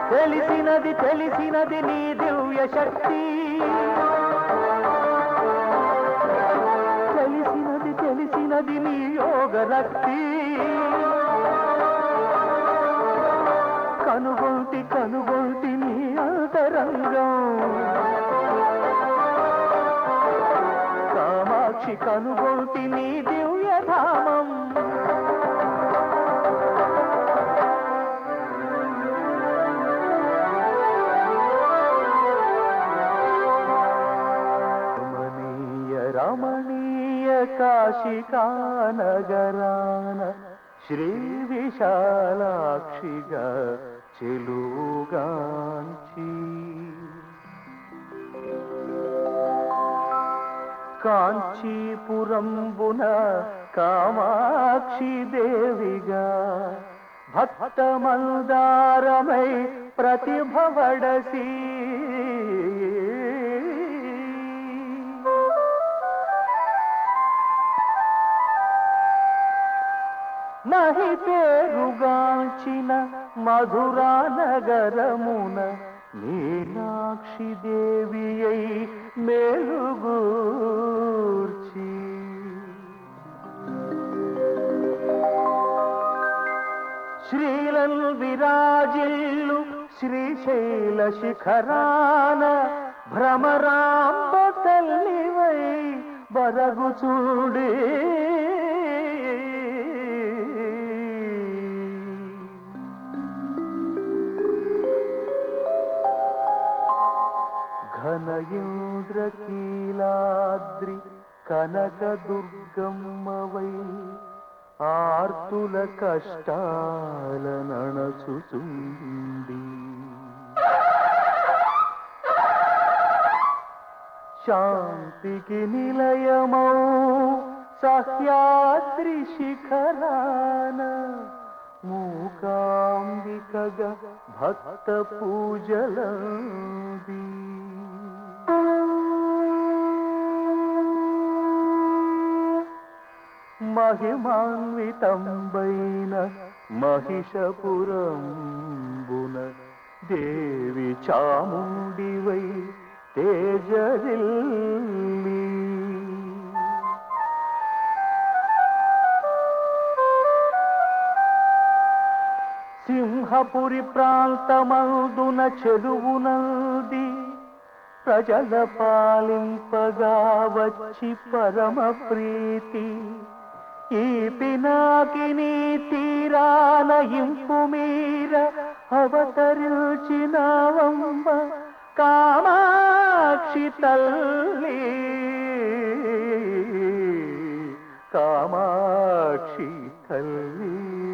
తెలిసినది తెలిసినది నీ దివ్య శక్తి తెలిసినది తెలిసినది నీ యోగ రక్తి కనుగొంటి కనుగొంటి నీ అంతరంగం కామాక్షి కనుగొంటి నీ దివ్యధామం రమణీయ రమణీయ కాశికా నగరాన శ్రీ విశాలాక్షిగా చెలుగాంచి కాంచీపురంబున కామాక్షి దేవిగా భక్త మందారమై ప్రతిభవడసి మహి పేరుగాంచిన మధురా నగరమున మీనాక్షి దేవి అయి మేలుగూర్చి శ్రీలల్ విరాజిల్లు శ్రీశైల శిఖరాన భ్రమరాంబ తల్లివై బరగుచూడే ఘనయుద్రకీలాద్రి కనక దుర్గమ్మవై ఆర్తుల కష్టాల నణచుచుండి శాంతికి నిలయమౌ సహ్యాద్రి శిఖరాన మూకాంబికగా భక్త పూజలంది మహిమాన్వితంబైన మహిషపురంబున దేవి చాముండివై తేజరిల్లి సింహపురి ప్రాంతమందున చెరువునంది ప్రజల పాలింపగా వచ్చి పరమ ప్రీతి ఈ పినాకిని తీరాన ఇంపు మీర అవతరించినవమ్మ కామాక్షి తల్లి కామాక్షి తల్లి